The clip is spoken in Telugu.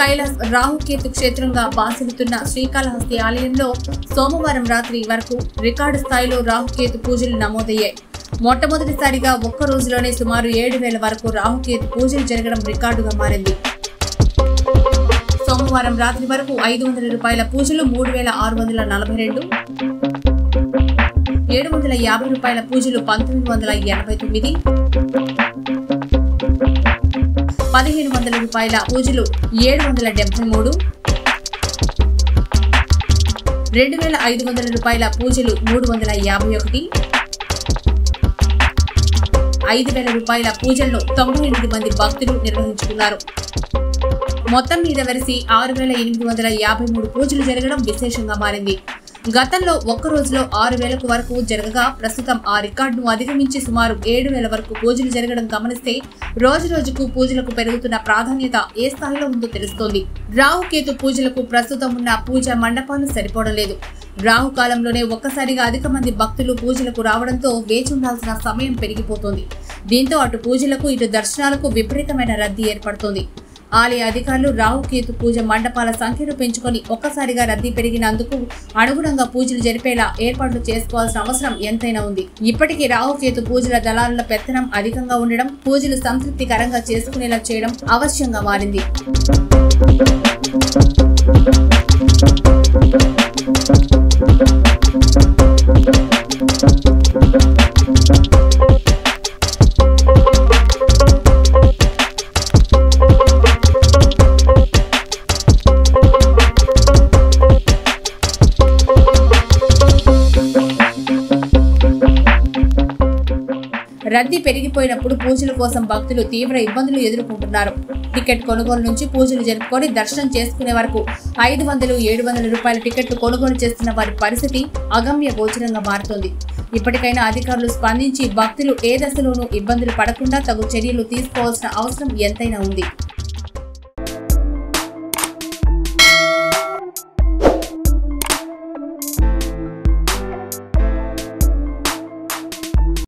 కైలాస్ రాహుకేతు క్షేత్రంగా బాసిల్లుతున్న శ్రీకాళహస్తి ఆలయంలో సోమవారం రాత్రి వరకు రికార్డు స్థాయిలో రాహుకేతు పూజలు నమోదయ్యాయి మొట్టమొదటిసారిగా ఒక్క రోజులోనే సుమారు ఏడు వేల వరకు రాహుకేతు పూజలు జరగడం రికార్డుగా మారింది సోమవారం రాత్రి వరకు ఐదు వందల రూపాయల పూజలు మూడు వేల ఆరు వందల నలభై రెండు ఏడు వందల యాభై రూపాయల పూజలు పంతొమ్మిది వందల ఎనభై తొమ్మిది పదిహేను వందల రూపాయల పూజలు ఏడు వందల డెబ్బై మూడు రెండు వేల ఐదు వందల రూపాయల పూజలు మూడు వందల యాభై ఒకటి ఐదు వేల రూపాయల పూజలను తొంభై ఎనిమిది మంది భక్తులు నిర్వహించుకున్నారు మొత్తం మీద వరిసి ఆరు వేల ఎనిమిది వందల యాభై మూడు పూజలు జరగడం విశేషంగా మారింది గతంలో ఒక్క రోజులో ఆరు వేలకు వరకు జరగగా ప్రస్తుతం ఆ రికార్డును అధిగమించి సుమారు ఏడు వేల వరకు పూజలు జరగడం గమనిస్తే రోజు రోజుకు పూజలకు పెరుగుతున్న ప్రాధాన్యత ఏ స్థాయిలో ఉందో తెలుస్తోంది రాహుకేతు పూజలకు ప్రస్తుతం ఉన్న పూజ మండపాలు సరిపోవడం లేదు రాహు కాలంలోనే ఒక్కసారిగా అధిక మంది భక్తులు పూజలకు రావడంతో వేచి ఉండాల్సిన సమయం పెరిగిపోతోంది దీంతో అటు పూజలకు ఇటు దర్శనాలకు విపరీతమైన రద్దీ ఏర్పడుతోంది ఆలయ అధికారులు రాహుకేతు పూజ మండపాల సంఖ్యను పెంచుకొని ఒక్కసారిగా రద్దీ పెరిగినందుకు అనుగుణంగా పూజలు జరిపేలా ఏర్పాట్లు చేసుకోవాల్సిన అవసరం ఎంతైనా ఉంది ఇప్పటికీ రాహుకేతు పూజల దళారుల పెత్తనం అధికంగా ఉండడం పూజలు సంతృప్తికరంగా చేసుకునేలా చేయడం అవశ్యంగా మారింది రద్దీ పెరిగిపోయినప్పుడు పూజల కోసం భక్తులు తీవ్ర ఇబ్బందులు ఎదుర్కొంటున్నారు టికెట్ కొనుగోలు నుంచి పూజలు జరుపుకొని దర్శనం చేసుకునే వరకు ఐదు వందలు ఏడు వందల రూపాయల టికెట్లు కొనుగోలు చేస్తున్న వారి పరిస్థితి అగమ్య గోచరంగా మారుతోంది ఇప్పటికైనా అధికారులు స్పందించి భక్తులు ఏ దశలోనూ ఇబ్బందులు పడకుండా తగు చర్యలు తీసుకోవాల్సిన అవసరం ఎంతైనా ఉంది